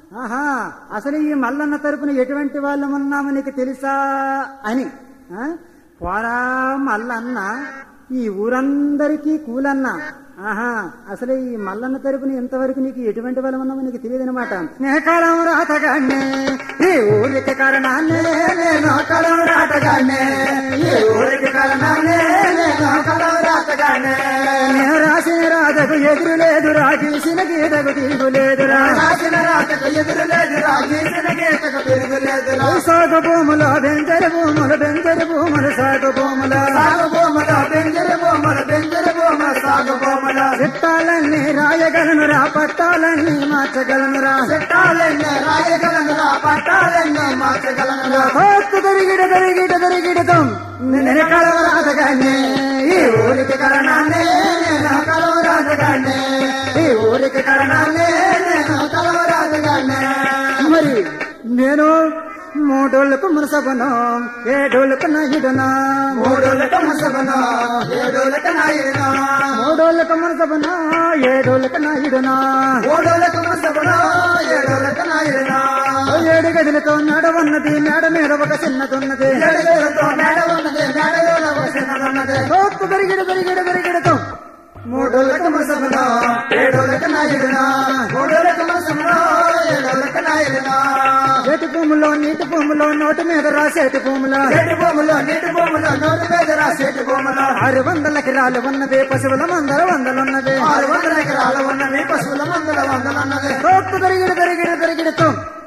ఆహా అసలు ఈ మల్లన్న తరపున ఎటువంటి వాళ్ళమున్నామో నీకు తెలుసా అని ఆ? పోరా మల్లన్న ఈ ఊరందరికీ కూలన్న ఆహా అసలు ఈ మల్లన్న తరపున ఇంతవరకు నీకు ఎటువంటి వాళ్ళం ఉన్నామో నీకు తెలియదనమాట స్నేహకాలం రాతగానే ఈ ఊరికి కారణాన్నే నేను కలం రాతగానే ఈ ఊరికి కారణాన్నే నేను కలం రాతగానే నేను రాసిన రాతకు ఎదురు లేదు రాజేసిన గీతకు తిరుగు లేదురా రాసిన రాతకు ఎదురు లేదురా గీసిన గీతకు తిరుగులేదురా సాగు భూములో బెంజర భూములు బెంజర భూములు సాగు భూముల సాగు భూముల బెంజర భూముల బెంజర భూముల సాగు భూముల చిట్టాలన్నీ రాయగలనురా పట్టాలన్నీ మార్చగలనురా చట్టాలెన్నో రాయగలనురా పట్టాలెన్నో మార్చగలనురా తోత్తు దరిగిడ దరిగిడ దరిగిడతాం నేను కలవరాదగానే ఈ ఊరికి కరణాన్నే నేను కలవరాజగానే ఈ ఊరికి కరణాన్నే నేను కలవరాజగానే మరి నేను మూడోళ్ళకు మునసబను ఏడోళ్ళకు నాయుడునా మూడులట ముసబను ఏడులట నాయుడునా మూడోళ్ళకు మునసబను ఏడోళ్ళకు నాయుడునా మూడులట ముసబను ఏడులట నాయుడునా ఏడు గదులతో నడవన్నది మేడ మీద ఒక చిన్నదున్నది ఏడుగులతో మేడ ఉన్నది మేడలోన ఒక చిన్నదున్నది తోత్తు దరిగిడ దరిగిడ దరిగిడతాం మూడులట ముసబను ఏడులట నాయుడునా మూడులట ముసబను ఏడులట నాయుడునా చేతి భూములో నీటి భూములో నోటి మీద రాసేటి భూముల చెట్టు భూములో నీటి భూములో నోటి మీద రాసేటి భూములో ఆరు వందల ఎకరాలు ఉన్నది పశువుల మందర వందలున్నది ఆరు వందల ఎకరాలు ఉన్నవి పశువుల మందుల వందలున్నది తోత్తు దరిగిడ దరిగిడ దరిగిడతాం